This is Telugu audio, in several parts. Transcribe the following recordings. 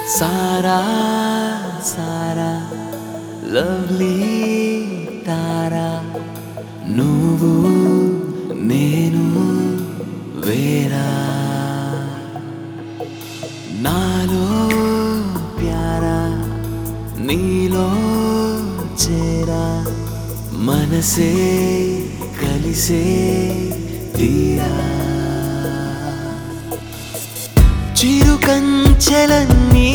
సారా సారా లవ్లీ తారా నువ్వు నేను వేరా నాలో ప్యారా నీలో చేరా మనసే కలిసే తీరా చిరు కంచెలన్నీ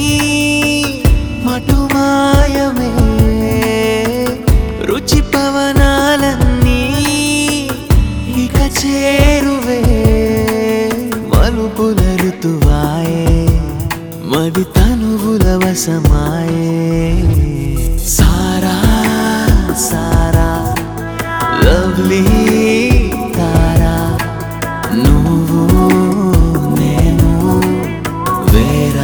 మటుమాయమే రుచి పవనాలన్నీ ఇక చేరువే మలుపుల ఋతువాయే మది తనువుల వశమాయే సారా సారా లవ్లీ తారా నువ్వు నేను వేరా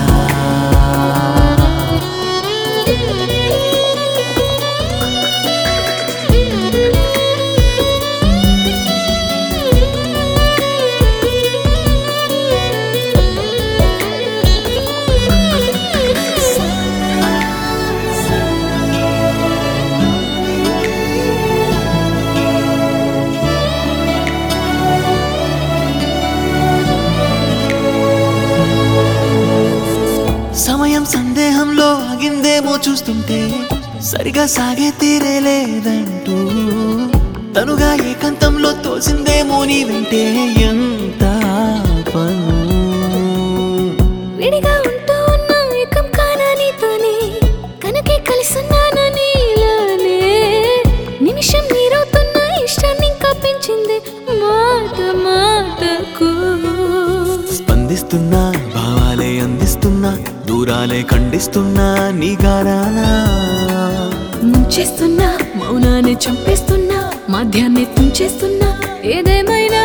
సమయం సందేహంలో ఆగిందేమో చూస్తుంటే సరిగా సాగే తీరే లేదంటూ తనుగా ఏకాంతంలో తోసిందేమో నీ వెంటే ఎంత పను విడిగా ఉంటూ ఉన్నా ఏకం కానా నీతోనే కనుకే కలిసున్నాను నీలోనే నిమిషం నీరవుతున్న ఇష్టాన్ని ఇంకా పెంచింది మాట మాటకు స్పందిస్తున్నా భావాలే అందిస్తున్నా దూరాలే ఖండిస్తున్నా నీ గారానా ముంచేస్తున్నా మౌనాన్ని చంపేస్తున్నా మధ్యాన్ని తుంచేస్తున్నా ఏదేమైనా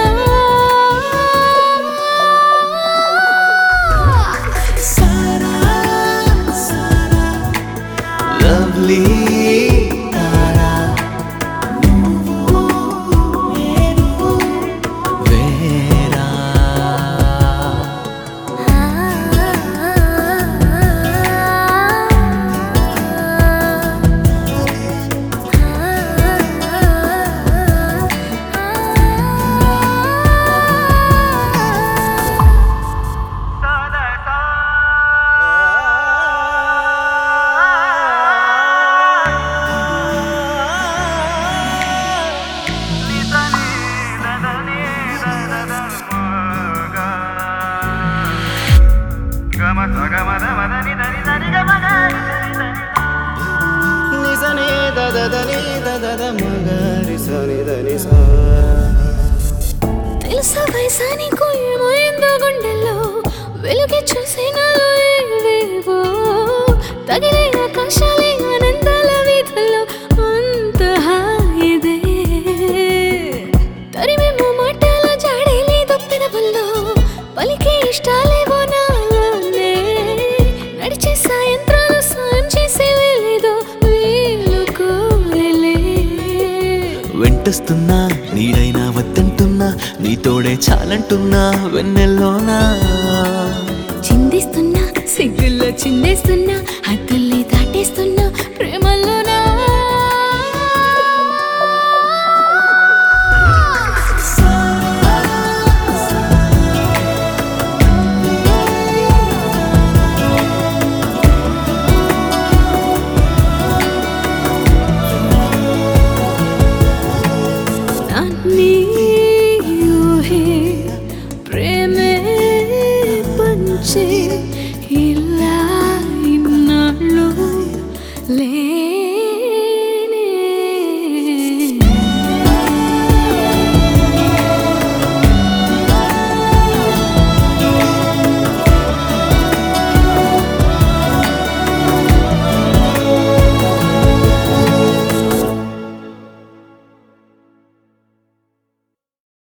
సారా సారా లవ్లీ తారా నువ్వు నేను వేరా నిజని దదని దద మగరి సని దని సా తెలుసా వయసా నీకు ఏమైందో గుండెల్లో వెలుగి చూసి నాలో ఏవేవో తగిలే ఆకాశాలే ఆనందాల వీధుల్లో అంత హాయిదే తరిమేమో మాటల జాడే లేదు పెదవుల్లో పలికే ఇష్టాలేవో నాలోనే నడిచే సాయంత్రాలు సాయం చేసేవే లేదో వీలు కోరలే వెంటస్తున్నా నీడైనా వద్దంటున్నా నీతోడే చాలంటున్నా వెన్నెల్లోనా చిందిస్తున్నా సిగ్గుల్లో చిందేస్తున్నా హద్దుల్ని దాటేస్తున్నా ప్రేమల్లోనా అన్నీ ఊహే ప్రేమే పంచే ఇలా